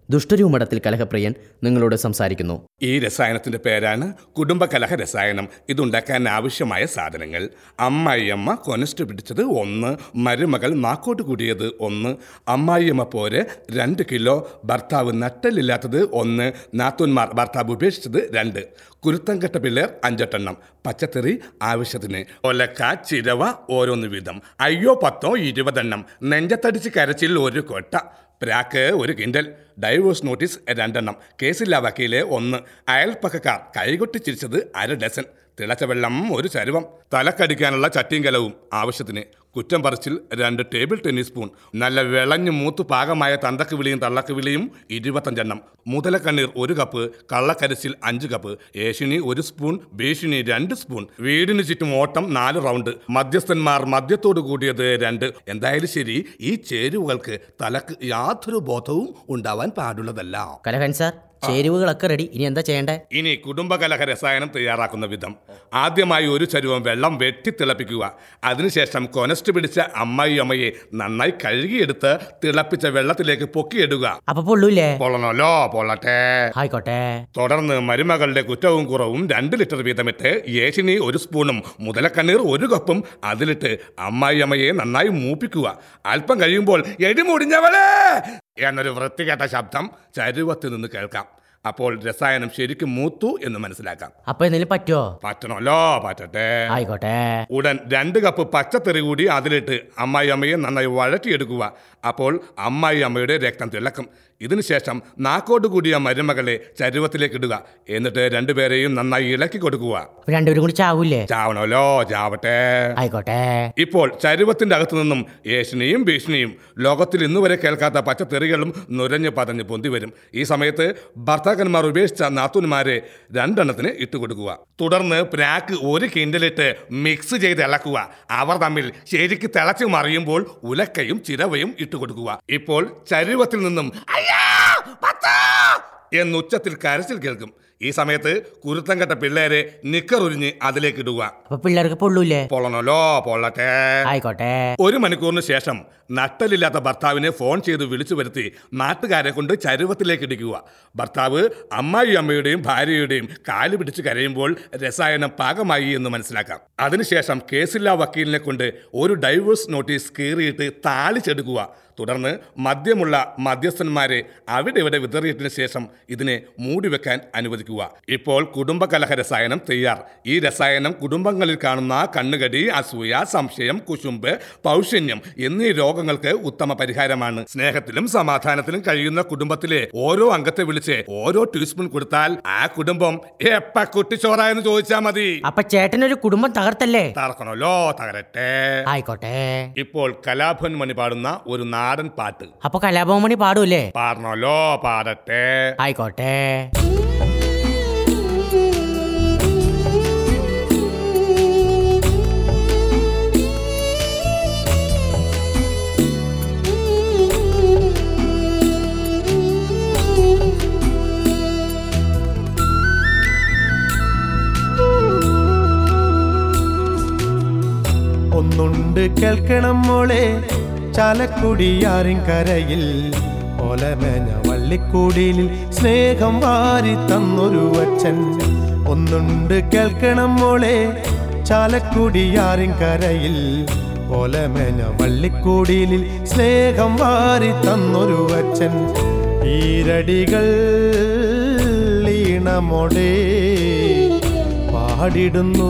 [SPEAKER 13] ദുഷ്ടരൂമഠത്തിൽ കലഹപ്രിയൻ നിങ്ങളോട് സംസാരിക്കുന്നു
[SPEAKER 14] ഈ രസായനത്തിന്റെ പേരാണ് കുടുംബകലഹ രസായനം ഇതുണ്ടാക്കാൻ ആവശ്യമായ സാധനങ്ങൾ അമ്മായിയമ്മ കൊനസ്റ്റ് പിടിച്ചത് ഒന്ന് മരുമകൾ നാക്കോട്ട് കൂടിയത് ഒന്ന് അമ്മായിയമ്മ പോരെ രണ്ട് കിലോ ഭർത്താവ് നട്ടലില്ലാത്തത് ഒന്ന് നാത്തൂന്മാർ ഭർത്താവ് ഉപേക്ഷിച്ചത് രണ്ട് കുരുത്തം കെട്ട പിള്ളേർ അഞ്ചെട്ടെണ്ണം പച്ചക്കറി ആവശ്യത്തിന് ഒലക്ക ചിരവ ഓരോന്ന് വീതം അയ്യോ പത്തോ ഇരുപതെണ്ണം നെഞ്ചത്തടിച്ച് കരച്ചിൽ ഒരു കൊട്ട പ്രാക്ക് ഒരു കിൻഡൽ ഡൈവോഴ്സ് നോട്ടീസ് രണ്ടെണ്ണം കേസില്ല വക്കീലെ ഒന്ന് അയൽപ്പക്കക്കാർ കൈകൊട്ടി ചിരിച്ചത് അര ഡസൻ തിളച്ച വെള്ളം ഒരു ചരുവം തലക്കടിക്കാനുള്ള ചട്ടിയും കലവും ആവശ്യത്തിന് കുറ്റം പറച്ചിൽ രണ്ട് ടേബിൾ ടെന്നീസ് സ്പൂൺ നല്ല വിളഞ്ഞു മൂത്ത് പാകമായ തന്തക്ക് വിളിയും തള്ളക്ക് വിളിയും ഇരുപത്തഞ്ചെണ്ണം മുതലക്കണ്ണീർ ഒരു കപ്പ് കള്ളക്കരച്ചിൽ അഞ്ച് കപ്പ് ഏഷ്യനി ഒരു സ്പൂൺ ഭീഷണി രണ്ട് സ്പൂൺ വീടിന് ചുറ്റും ഓട്ടം നാല് റൗണ്ട് മധ്യസ്ഥന്മാർ മദ്യത്തോട് കൂടിയത് രണ്ട് എന്തായാലും ശരി ഈ ചേരുവകൾക്ക് തലക്ക് യാതൊരു ബോധവും ഉണ്ടാവാൻ പാടുള്ളതല്ല
[SPEAKER 13] കലഹൻ സാർ ചേരുവകളൊക്കെ റെഡി ഇനി എന്താ ചെയ്യേണ്ടേ
[SPEAKER 14] ഇനി കുടുംബകലഹ രസായനം തയ്യാറാക്കുന്ന വിധം ആദ്യമായി ഒരു ചരുവം വെള്ളം വെട്ടി തിളപ്പിക്കുക അതിനുശേഷം കൊനസ്റ്റ് പിടിച്ച അമ്മായി അമ്മയെ നന്നായി കഴുകിയെടുത്ത് തിളപ്പിച്ച വെള്ളത്തിലേക്ക് പൊക്കിയിടുക
[SPEAKER 13] അപ്പൊ പൊള്ളൂല്ലേ
[SPEAKER 14] പൊള്ളണല്ലോ പൊള്ളട്ടെ
[SPEAKER 13] ആയിക്കോട്ടെ
[SPEAKER 14] തുടർന്ന് മരുമകളുടെ കുറ്റവും കുറവും രണ്ട് ലിറ്റർ വീതമിട്ട് ഏശിനി ഒരു സ്പൂണും മുതലക്കണ്ണീർ ഒരു കപ്പും അതിലിട്ട് അമ്മായി അമ്മയെ നന്നായി മൂപ്പിക്കുക അല്പം കഴിയുമ്പോൾ എടിമുടിഞ്ഞവളെ എന്നൊരു വൃത്തികെട്ട ശബ്ദം ചരുവത്തിൽ നിന്ന് കേൾക്കാം അപ്പോൾ രസായനം ശരിക്കും മൂത്തു എന്ന് മനസ്സിലാക്കാം
[SPEAKER 13] അപ്പൊ എന്തെങ്കിലും പറ്റുമോ
[SPEAKER 14] പറ്റണല്ലോ പറ്റട്ടെ
[SPEAKER 13] ആയിക്കോട്ടെ
[SPEAKER 14] ഉടൻ രണ്ട് കപ്പ് പച്ചത്തെറി കൂടി അതിലിട്ട് അമ്മായി അമ്മയെ നന്നായി വഴറ്റിയെടുക്കുക അപ്പോൾ അമ്മായി അമ്മയുടെ രക്തം തിളക്കും ഇതിനുശേഷം നാക്കോട്ട് കൂടിയ മരുമകളെ ചരുവത്തിലേക്ക് ഇടുക എന്നിട്ട് രണ്ടുപേരെയും നന്നായി ഇളക്കി കൊടുക്കുക
[SPEAKER 13] അപ്പൊ രണ്ടുപേരും കൂടി ചാവൂലേ
[SPEAKER 14] ചാവണല്ലോ ചാവട്ടെ
[SPEAKER 13] ആയിക്കോട്ടെ
[SPEAKER 14] ഇപ്പോൾ ചരുവത്തിന്റെ അകത്തു നിന്നും ഏഷണിയും ഭീഷണിയും ലോകത്തിൽ ഇന്നുവരെ കേൾക്കാത്ത പച്ചത്തെറികളും നുരഞ്ഞ് പതഞ്ഞ് പൊന്തി വരും ഈ സമയത്ത് ഭർത്താക്കന്മാർ ഉപേക്ഷിച്ച നാത്തൂന്മാരെ രണ്ടെണ്ണത്തിന് ഇട്ടുകൊടുക്കുക തുടർന്ന് പ്രാക്ക് ഒരു കിൻഡലിട്ട് മിക്സ് ചെയ്ത് ഇളക്കുക അവർ തമ്മിൽ ശരിക്ക് തിളച്ചു മറിയുമ്പോൾ ഉലക്കയും ചിരവയും ഇട്ടുകൊടുക്കുക ഇപ്പോൾ ചരുവത്തിൽ നിന്നും "അയ്യാ, പത്താ" എന്നുച്ചത്തിൽ കരച്ചിൽ കേൾക്കും ഈ സമയത്ത് കുരുത്തം കെട്ട പിള്ളേരെ നിക്കറുരിഞ്ഞ് അതിലേക്ക് ഇടുക
[SPEAKER 13] അപ്പൊ പിള്ളേർക്ക് പൊള്ളൂലേ
[SPEAKER 14] പൊള്ളണല്ലോ പൊള്ളട്ടെ
[SPEAKER 13] ആയിക്കോട്ടെ
[SPEAKER 14] ഒരു മണിക്കൂറിന് ശേഷം നട്ടലില്ലാത്ത ഭർത്താവിനെ ഫോൺ ചെയ്ത് വിളിച്ചു വരുത്തി നാട്ടുകാരെ കൊണ്ട് ചരുവത്തിലേക്ക് ഇടിക്കുക ഭർത്താവ് അമ്മായി അമ്മയുടെയും ഭാര്യയുടെയും കാല് പിടിച്ച് കരയുമ്പോൾ രസായനം പാകമായി എന്ന് മനസ്സിലാക്കാം അതിനുശേഷം കേസില്ലാ വക്കീലിനെ കൊണ്ട് ഒരു ഡൈവേഴ്സ് നോട്ടീസ് കീറിയിട്ട് താളിച്ചെടുക്കുക തുടർന്ന് മദ്യമുള്ള മധ്യസ്ഥന്മാരെ അവിടെ ഇവിടെ വിതറിയതിനു ശേഷം ഇതിനെ മൂടിവെക്കാൻ അനുവദിക്കുക ഇപ്പോൾ കുടുംബകലഹ രസായനം തയ്യാർ ഈ രസായനം കുടുംബങ്ങളിൽ കാണുന്ന കണ്ണുകടി അസൂയ സംശയം കുശുമ്പ് പൗഷന്യം എന്നീ രോഗങ്ങൾക്ക് ഉത്തമ പരിഹാരമാണ് സ്നേഹത്തിലും സമാധാനത്തിലും കഴിയുന്ന കുടുംബത്തിലെ ഓരോ അംഗത്തെ വിളിച്ച് ഓരോ ടീസ്പൂൺ കൊടുത്താൽ ആ കുടുംബം എപ്പ കുട്ടിച്ചോറായെന്ന് ചോദിച്ചാൽ മതി
[SPEAKER 13] അപ്പൊ ചേട്ടനൊരു കുടുംബം തകർത്തല്ലേ
[SPEAKER 14] തകർക്കണല്ലോ തകരട്ടെ
[SPEAKER 13] ആയിക്കോട്ടെ
[SPEAKER 14] ഇപ്പോൾ കലാഭൻ മണി പാടുന്ന ഒരു നാടൻ പാട്ട്
[SPEAKER 13] അപ്പൊ കലാഭവമണി പാടൂലേ
[SPEAKER 14] പാടണല്ലോ പാടട്ടെ
[SPEAKER 13] ആയിക്കോട്ടെ
[SPEAKER 7] ഒന്നുണ്ട് കേൾക്കണം മോളെ ചാലക്കുടിയാറിൻ കരയിൽ ഓലമേഞ്ഞ വള്ളിക്കൂടിയിൽ സ്നേഹം വാരി തന്നൊരു അച്ഛൻ ഒന്നുണ്ട് കേൾക്കണം മോളെ ചാലക്കുടിയാറിൻ കരയിൽ ഓലമേഞ്ഞ വള്ളിക്കൂടിയിൽ സ്നേഹം വാരി തന്നൊരു അച്ഛൻ ഈരടികൾ ഈണമോടെ പാടിടുന്നു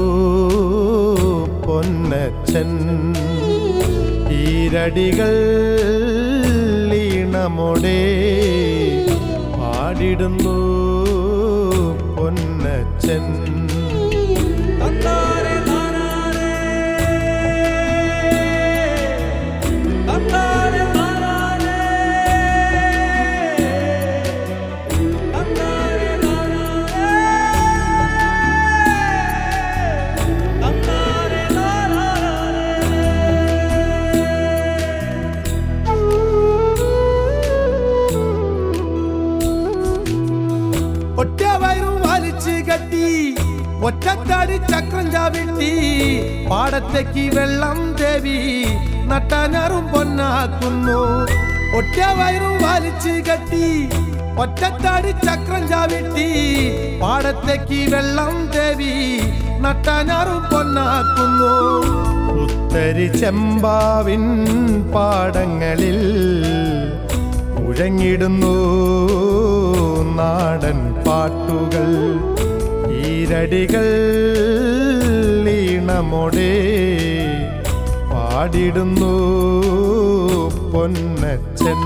[SPEAKER 7] പൊന്നച്ചൻ ഈരടികൾ ഈണമോടെ പാടിടുന്നു പൊന്നച്ചൻ ഒറ്റ വയറും വലിച്ചു കെട്ടി ഒറ്റത്താടി ചക്രം ചാവിട്ടി പാടത്തേക്ക് വെള്ളം ദേവി നട്ടാഞ്ഞാറും പൊന്നാക്കുന്നു ഒറ്റ വയറും വലിച്ചു കെട്ടി ഒറ്റത്താടി ചക്രം ചാവിട്ടി പാടത്തേക്ക് വെള്ളം തേവി നട്ടാഞ്ഞാറും പൊന്നാക്കുന്നു ഉത്തരി ചെമ്പാവിൻ പാടങ്ങളിൽ മുഴങ്ങിടുന്നു നാടൻ പാട്ടുകൾ ഈരടികൾ ഈണമോടെ പാടിടുന്നു പൊന്നച്ചൻ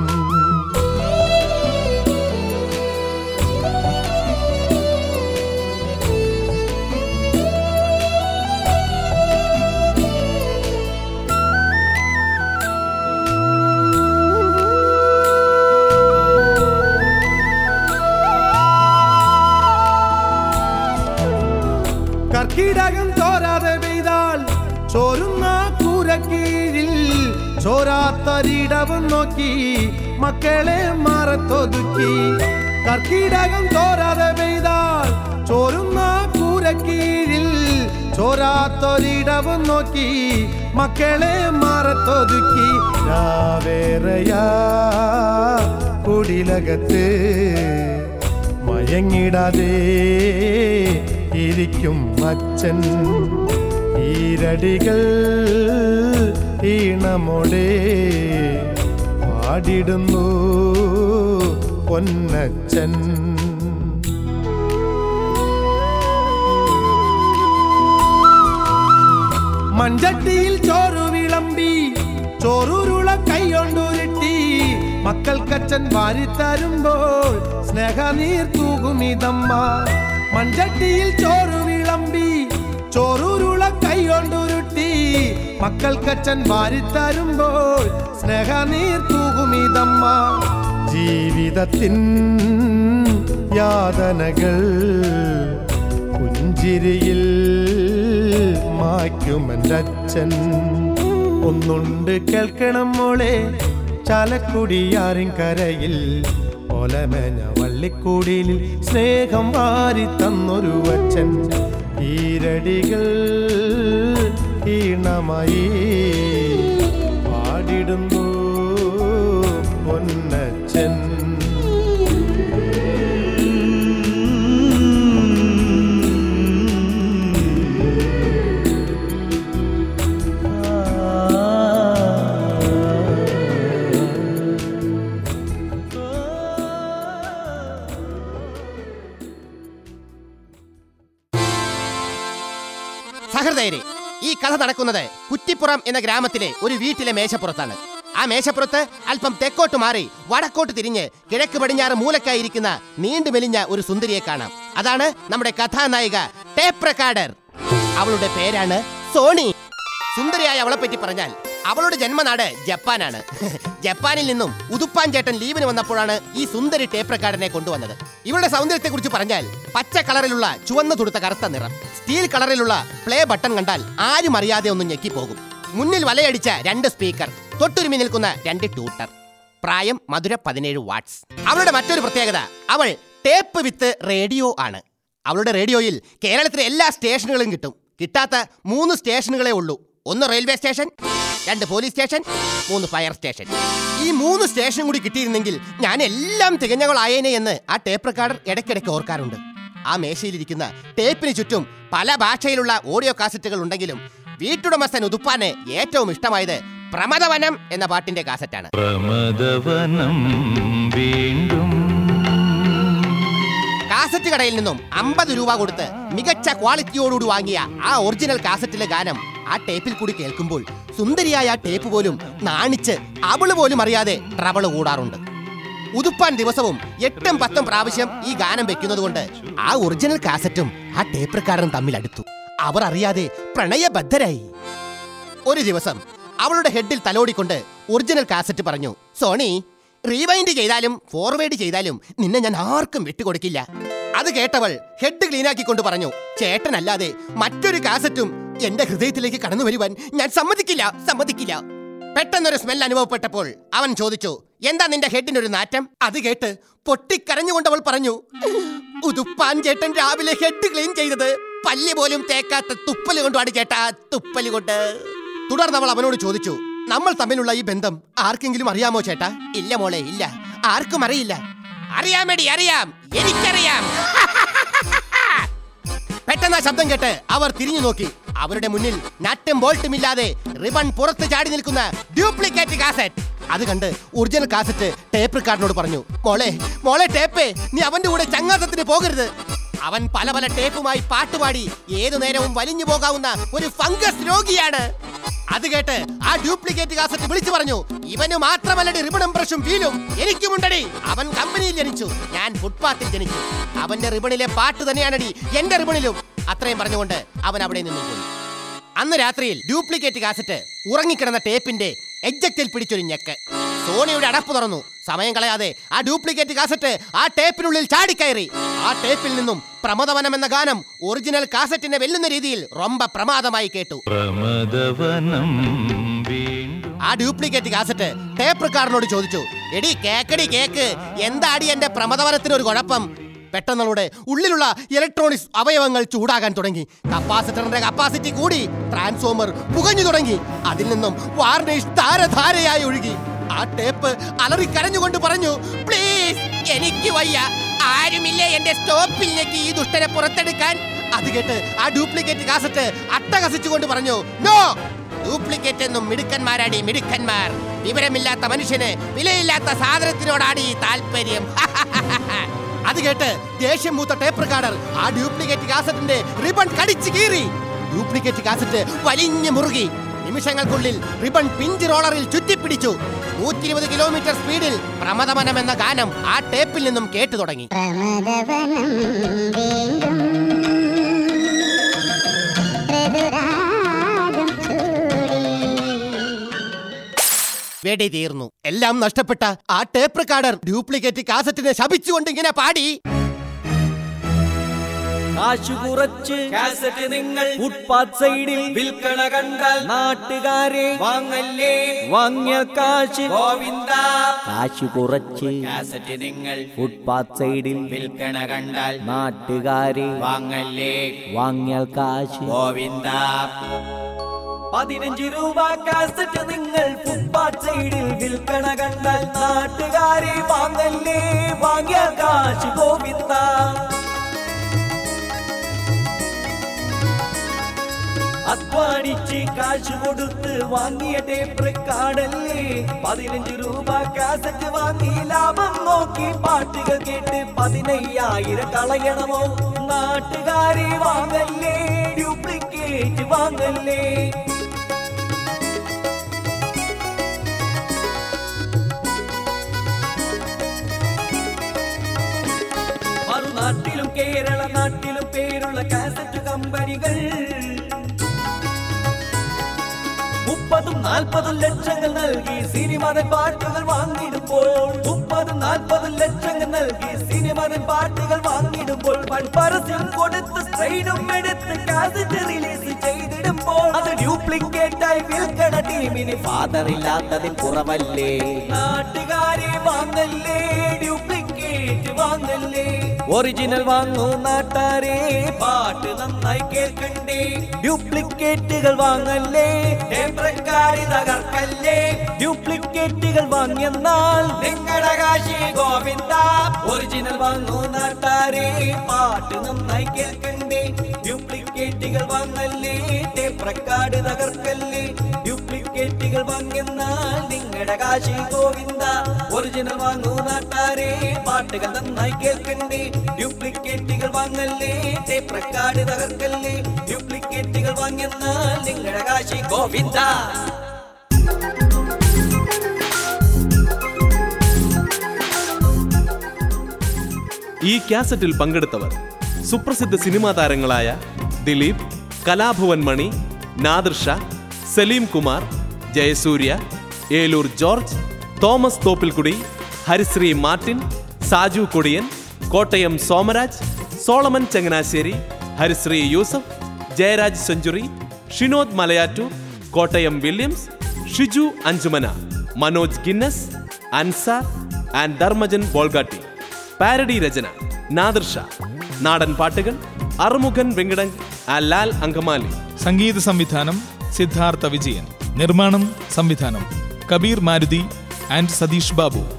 [SPEAKER 7] കർക്കിടകം തോരാതെ പെയ്താൽ ചോരുന്ന കൂരക്കീഴിൽ ചോരാത്തൊരിടവും നോക്കി മക്കളെ മാറത്തൊതുക്കി കർക്കിടകം തോരാതെ പെയ്താൽ ചോരുന്ന കൂരക്കീഴിൽ ചോരാത്തൊരിടവും നോക്കി മക്കളെ മാറത്തൊതുക്കി രാവേറയാ കുടിലകത്ത് മയങ്ങിടാതെ ഇരിക്കും അച്ഛൻ ഈരടികൾ ഈണമോടെ പാടിടുന്നു പൊന്നച്ചൻ മഞ്ചട്ടിയിൽ ചോറ് വിളമ്പി ചോറുരുള കൈകൊണ്ടുരുട്ടി മക്കൾക്കച്ഛൻ വാരിത്തരുമ്പോൾ സ്നേഹനീർ തൂകുമിതമ്മ മഞ്ചട്ടിയിൽ ചോറ് വിളമ്പി ചോറുരുള കൈകൊണ്ടുരുട്ടി മക്കൾക്കച്ഛൻ വാരിത്തരുമ്പോൾ സ്നേഹനീർ തൂകുമിതമ്മ ജീവിതത്തിൻ യാതനകൾ പുഞ്ചിരിയിൽ മായ്ക്കുമെൻ്റെ അച്ഛൻ ഒന്നുണ്ട് കേൾക്കണം മോളെ ചാലക്കുടിയാറിൻ കരയിൽ ഒലമേഞ്ഞ വള്ളിക്കൂടിലിൽ സ്നേഹം വാരി തന്നൊരു അച്ഛൻ ഈരടികൾ ഈണമായി പാടിടുന്നു പൊന്നച്ചൻ
[SPEAKER 2] സഹൃദയരെ ഈ കഥ നടക്കുന്നത് കുറ്റിപ്പുറം എന്ന ഗ്രാമത്തിലെ ഒരു വീട്ടിലെ മേശപ്പുറത്താണ് ആ മേശപ്പുറത്ത് അല്പം തെക്കോട്ട് മാറി വടക്കോട്ട് തിരിഞ്ഞ് കിഴക്ക് പടിഞ്ഞാറ് മൂലക്കായിരിക്കുന്ന നീണ്ടു മെലിഞ്ഞ ഒരു സുന്ദരിയെ കാണാം അതാണ് നമ്മുടെ കഥാനായിക ടേപ്പ് റെക്കാർഡർ അവളുടെ പേരാണ് സോണി സുന്ദരിയായ അവളെ പറ്റി പറഞ്ഞാൽ അവളുടെ ജന്മനാട് ജപ്പാനാണ് ജപ്പാനിൽ നിന്നും ഉതുപ്പാൻ ചേട്ടൻ ലീവിന് വന്നപ്പോഴാണ് ഈ സുന്ദരി ടേപ്പ് റെക്കാർഡിനെ കൊണ്ടുവന്നത് ഇവളുടെ സൗന്ദര്യത്തെ കുറിച്ച് പറഞ്ഞാൽ പച്ച കളറിലുള്ള ചുവന്ന തുടുത്ത കറുത്ത നിറം സ്റ്റീൽ കളറിലുള്ള പ്ലേ ബട്ടൺ കണ്ടാൽ ആരും അറിയാതെ ഒന്ന് ഞെക്കിപ്പോകും മുന്നിൽ വലയടിച്ച രണ്ട് സ്പീക്കർ തൊട്ടുരുമി നിൽക്കുന്ന രണ്ട് ട്യൂട്ടർ പ്രായം മധുര പതിനേഴ് വാട്ട്സ് അവളുടെ മറ്റൊരു പ്രത്യേകത അവൾ ടേപ്പ് വിത്ത് റേഡിയോ ആണ് അവളുടെ റേഡിയോയിൽ കേരളത്തിലെ എല്ലാ സ്റ്റേഷനുകളും കിട്ടും കിട്ടാത്ത മൂന്ന് സ്റ്റേഷനുകളേ ഉള്ളൂ ഒന്ന് റെയിൽവേ സ്റ്റേഷൻ രണ്ട് പോലീസ് സ്റ്റേഷൻ മൂന്ന് ഫയർ സ്റ്റേഷൻ ഈ മൂന്ന് സ്റ്റേഷൻ കൂടി കിട്ടിയിരുന്നെങ്കിൽ ഞാൻ എല്ലാം തികഞ്ഞവളായേനെ എന്ന് ആ ടേപ്പ് റെക്കാർഡർ ഇടയ്ക്കിടയ്ക്ക് ഓർക്കാറുണ്ട് ആ മേശയിലിരിക്കുന്ന ടേപ്പിന് ചുറ്റും പല ഭാഷയിലുള്ള ഓഡിയോ കാസറ്റുകൾ ഉണ്ടെങ്കിലും വീട്ടുടമസ്ഥൻ ഉതുപ്പാന് ഏറ്റവും ഇഷ്ടമായത് പ്രമദവനം എന്ന പാട്ടിന്റെ കാസറ്റാണ്
[SPEAKER 15] പ്രമദവനം വീണ്ടും
[SPEAKER 2] കാസറ്റ് കടയിൽ നിന്നും അമ്പത് രൂപ കൊടുത്ത് മികച്ച ക്വാളിറ്റിയോടുകൂടി വാങ്ങിയ ആ ഒറിജിനൽ കാസറ്റിലെ ഗാനം ആ ടേപ്പിൽ കൂടി കേൾക്കുമ്പോൾ സുന്ദരിയായ ആ ടേപ്പ് പോലും നാണിച്ച് അവള് പോലും അറിയാതെ ട്രബിള് കൂടാറുണ്ട് ഉതുപ്പാൻ ദിവസവും എട്ടും പത്തും പ്രാവശ്യം ഈ ഗാനം വെക്കുന്നത് കൊണ്ട് ആ ഒറിജിനൽ കാസറ്റും ആ ടേപ്പ് റെക്കാർഡറും തമ്മിൽ അടുത്തു അവർ അറിയാതെ പ്രണയബദ്ധരായി ഒരു ദിവസം അവളുടെ ഹെഡിൽ തലോടിക്കൊണ്ട് ഒറിജിനൽ കാസറ്റ് പറഞ്ഞു സോണി റീവൈൻഡ് ചെയ്താലും ഫോർവേഡ് ചെയ്താലും നിന്നെ ഞാൻ ആർക്കും വിട്ടുകൊടുക്കില്ല അത് കേട്ടവൾ ഹെഡ് ക്ലീനാക്കിക്കൊണ്ട് പറഞ്ഞു ചേട്ടനല്ലാതെ മറ്റൊരു കാസറ്റും എന്റെ ഹൃദയത്തിലേക്ക് കടന്നു വരുവാൻ ഞാൻ സമ്മതിക്കില്ല സമ്മതിക്കില്ല പെട്ടെന്നൊരു സ്മെൽ അനുഭവപ്പെട്ടപ്പോൾ അവൻ ചോദിച്ചു എന്താ നിന്റെ ഹെഡിനൊരു നാറ്റം അത് കേട്ട് പൊട്ടിക്കരഞ്ഞുകൊണ്ട് അവൾ പറഞ്ഞു ഉതുപ്പാൻ ചേട്ടൻ രാവിലെ ഹെഡ് ക്ലീൻ ചെയ്തത് പല്ല് പോലും തേക്കാത്ത തുപ്പല് കൊണ്ടാണ് ചേട്ടാ തുപ്പല് കൊണ്ട് തുടർന്ന് അവൾ അവനോട് ചോദിച്ചു നമ്മൾ തമ്മിലുള്ള ഈ ബന്ധം ആർക്കെങ്കിലും അറിയാമോ ചേട്ടാ ഇല്ല മോളെ ഇല്ല ആർക്കും അറിയില്ല അറിയാമെടി അറിയാം എനിക്കറിയാം പെട്ടെന്ന് ആ ശബ്ദം കേട്ട് അവർ തിരിഞ്ഞു നോക്കി അവരുടെ മുന്നിൽ നട്ടും ബോൾട്ടും ഇല്ലാതെ റിബൺ പുറത്ത് ചാടി നിൽക്കുന്ന ഡ്യൂപ്ലിക്കേറ്റ് കാസറ്റ് അത് കണ്ട് ഒറിജിനൽ കാസറ്റ് ടേപ്പ് റിക്കാർഡിനോട് പറഞ്ഞു മോളെ മോളെ ടേപ്പേ നീ അവന്റെ കൂടെ ചങ്ങാത്തത്തിന് പോകരുത് അവൻ പല പല ടേപ്പുമായി പാട്ടുപാടി ഏതു നേരവും വലിഞ്ഞു പോകാവുന്ന ഒരു ഫംഗസ് രോഗിയാണ് അത് കേട്ട് ആ ഡ്യൂപ്ലിക്കേറ്റ് കാസറ്റ് വിളിച്ചു പറഞ്ഞു ഇവന് മാത്രമല്ലടി റിബണും ബ്രഷും വീലും എനിക്കുമുണ്ടടി അവൻ കമ്പനിയിൽ ജനിച്ചു ഞാൻ ഫുട്പാത്തിൽ ജനിച്ചു അവന്റെ റിബണിലെ പാട്ട് തന്നെയാണടി എന്റെ റിബണിലും അത്രയും പറഞ്ഞുകൊണ്ട് അവൻ അവിടെ നിന്നും പോയി അന്ന് രാത്രിയിൽ ഡ്യൂപ്ലിക്കേറ്റ് കാസറ്റ് ഉറങ്ങിക്കിടന്ന ടേപ്പിന്റെ എജ്ജക്റ്റിൽ പിടിച്ചൊരു ഞെക്ക് സോണിയുടെ അടപ്പ് തുറന്നു സമയം കളയാതെ ആ ഡ്യൂപ്ലിക്കേറ്റ് കാസറ്റ് ആ ടേപ്പിനുള്ളിൽ ചാടിക്കയറി ആ ടേപ്പിൽ നിന്നും പ്രമദവനം എന്ന ഗാനം ഒറിജിനൽ കാസറ്റിനെ വെല്ലുന്ന രീതിയിൽ റൊമ്പ പ്രമാദമായി കേട്ടു
[SPEAKER 15] പ്രമദവനം വീണ്ടും
[SPEAKER 2] ആ ഡ്യൂപ്ലിക്കേറ്റ് കാസറ്റ് ടേപ്പ് റിക്കാർഡിനോട് ചോദിച്ചു എടി കേക്കടി കേക്ക് എന്താടി എന്റെ പ്രമദവനത്തിന് ഒരു കുഴപ്പം പെട്ടെന്നളുടെ ഉള്ളിലുള്ള ഇലക്ട്രോണിക്സ് അവയവങ്ങൾ ചൂടാകാൻ തുടങ്ങി കപ്പാസിറ്ററിന്റെ കപ്പാസിറ്റി കൂടി ട്രാൻസ്ഫോമർ പുകഞ്ഞു തുടങ്ങി അതിൽ നിന്നും വാർണിഷ് ധാരധാരയായി ഒഴുകി ആ ടേപ്പ് അലറി കരഞ്ഞുകൊണ്ട് പറഞ്ഞു പ്ലീസ് എനിക്ക് വയ്യ ആരുമില്ലേ എന്റെ സ്റ്റോപ്പിലേക്ക് ഈ ദുഷ്ടനെ പുറത്തെടുക്കാൻ അത് കേട്ട് ആ ഡ്യൂപ്ലിക്കേറ്റ് കാസറ്റ് അട്ടഹസിച്ചുകൊണ്ട് പറഞ്ഞു നോ ഡ്യൂപ്ലിക്കേറ്റ് എന്നും മിടുക്കന്മാരാടി മിടുക്കന്മാർ വിവരമില്ലാത്ത മനുഷ്യന് വിലയില്ലാത്ത സാധനത്തിനോടാണ് ഈ താല്പര്യം അത് കേട്ട് ദേഷ്യം മൂത്ത ടേപ്പ് റിക്കാർഡർ ആ ഡ്യൂപ്ലിക്കേറ്റ് കാസറ്റിന്റെ റിബൺ കടിച്ചു കീറി ഡ്യൂപ്ലിക്കേറ്റ് കാസറ്റ് വലിഞ്ഞു മുറുകി നിമിഷങ്ങൾക്കുള്ളിൽ റിബൺ പിഞ്ച് റോളറിൽ ചുറ്റിപ്പിടിച്ചു നൂറ്റി ഇരുപത് കിലോമീറ്റർ സ്പീഡിൽ പ്രമദമനം എന്ന ഗാനം ആ ടേപ്പിൽ നിന്നും കേട്ടു തുടങ്ങി വെടി തീർന്നു എല്ലാം നഷ്ടപ്പെട്ട ആ ടേപ്പ് റിക്കാർഡർ ഡ്യൂപ്ലിക്കേറ്റ് കാസറ്റിനെ ശപിച്ചുകൊണ്ട് ഇങ്ങനെ പാടി
[SPEAKER 16] കാശു കുറച്ച് കാസറ്റ് നിങ്ങൾ ഫുട്പാത്ത് സൈഡിൽ വിൽക്കണ കണ്ടാൽ നാട്ടുകാരെ വാങ്ങല്ലേ വാങ്ങിയ കാശ് ഗോവിന്ദ കാശു കുറച്ച് കാസറ്റ് നിങ്ങൾ ഫുട്പാത്ത് സൈഡിൽ വിൽക്കണ കണ്ടാൽ നാട്ടുകാരെ വാങ്ങല്ലേ വാങ്ങിയാൽ കാശ് ഗോവിന്ദ പതിനഞ്ച് രൂപ കാസറ്റ് നിങ്ങൾ ഫുട്പാത്ത് സൈഡിൽ വിൽക്കണ കണ്ടാൽ നാട്ടുകാരെ വാങ്ങല്ലേ വാങ്ങിയ കാശ് ഗോവിന്ദ അധ്വാനിച്ച് കാശ് കൊടുത്ത് വാങ്ങിയ ടേപ്പ് കാടല്ലേ പതിനഞ്ച് രൂപ കാസറ്റ് വാങ്ങി ലാഭം നോക്കി പാട്ടുകൾ കേട്ട് പതിനയ്യായിരം കളയണമോ നാട്ടുകാരെ വാങ്ങല്ലേ ഡ്യൂപ്ലിക്കേറ്റ് വാങ്ങല്ലേ മറുനാട്ടിലും കേരള നാട്ടിലും പേരുള്ള കാസറ്റ് കമ്പനികൾ മുപ്പതും നാൽപ്പതും ലക്ഷങ്ങൾ നൽകി സിനിമതൻ പാട്ടുകൾ വാങ്ങിടുമ്പോൾ മുപ്പതും നാൽപ്പതും ലക്ഷങ്ങൾ നൽകി സിനിമതൻ പാട്ടുകൾ വാങ്ങിടുമ്പോൾ പരസ്യം കൊടുത്ത് സ്ട്രെയിനും എടുത്ത് കാസറ്റ് റിലീസ് ചെയ്തിടുമ്പോൾ അത് ഡ്യൂപ്ലിക്കേറ്റ് ആയി വിൽക്കണ ടീമിന് ഫാദർ ഇല്ലാത്തതിൽ കുറവല്ലേ നാട്ടുകാരെ വാങ്ങല്ലേ ഡ്യൂപ്ലിക്കേറ്റ് വാങ്ങല്ലേ ഒറിജിനൽ വാങ്ങൂ നാട്ടാരെ പാട്ട് നന്നായി കേൾക്കണ്ടേ ഡ്യൂപ്ലിക്കേറ്റുകൾ വാങ്ങല്ലേ ടേപ്രക്കാരി തകർക്കല്ലേ ഡ്യൂപ്ലിക്കേറ്റുകൾ വാങ്ങിയെന്നാൽ നിങ്ങളുടെ കാശി ഗോവിന്ദ ഒറിജിനൽ വാങ്ങൂ നാട്ടാരെ പാട്ട് നന്നായി കേൾക്കണ്ടേ ഡ്യൂപ്ലിക്കേറ്റുകൾ വാങ്ങല്ലേ ടേപ്രക്കാട് തകർക്കല്ലേ ഡ്യൂപ്ലിക്കേറ്റുകൾ വാങ്ങിയെന്നാൽ നിങ്ങളുടെ കാശി ഗോവിന്ദ ഒറിജിനൽ വാങ്ങൂ നാട്ടാരെ പാട്ടുകൾ നന്നായി കേൾക്കണ്ടേ ഡ്യൂപ്ലിക്കേറ്റുകൾ വാങ്ങല്ലേ ടേപ്രക്കാട് തകർക്കല്ലേ ഡ്യൂപ്ലിക്കേറ്റുകൾ വാങ്ങിയെന്നാൽ നിങ്ങളുടെ കാശി ഗോവിന്ദ
[SPEAKER 17] ഈ കാസറ്റിൽ പങ്കെടുത്തവർ സുപ്രസിദ്ധ സിനിമാ താരങ്ങളായ ദിലീപ് കലാഭവൻ മണി നാദിർഷ സലീം കുമാർ ജയസൂര്യ ഏലൂർ ജോർജ് തോമസ് തോപ്പിൽക്കുടി ഹരിശ്രീ മാർട്ടിൻ സാജു കൊടിയൻ കോട്ടയം സോമരാജ് സോളമൻ ചങ്ങനാശ്ശേരി ഹരിശ്രീ യൂസഫ് ജയരാജ് സെഞ്ചുറി ഷിനോദ് മലയാറ്റൂർ കോട്ടയം വില്യംസ് ഷിജു അഞ്ചുമന മനോജ് ഗിന്നസ് അൻസാർ ആൻഡ് ധർമ്മജൻ ബോൾഗാട്ടി പാരഡി രചന നാദിർഷ നാടൻ പാട്ടുകൾ അറുമുഖൻ വെങ്കടങ് ആ ലാൽ അങ്കമാലി
[SPEAKER 3] സംഗീത സംവിധാനം സിദ്ധാർത്ഥ വിജയൻ നിർമ്മാണം സംവിധാനം കബീർ മാരുതി ആൻഡ് സതീഷ് ബാബു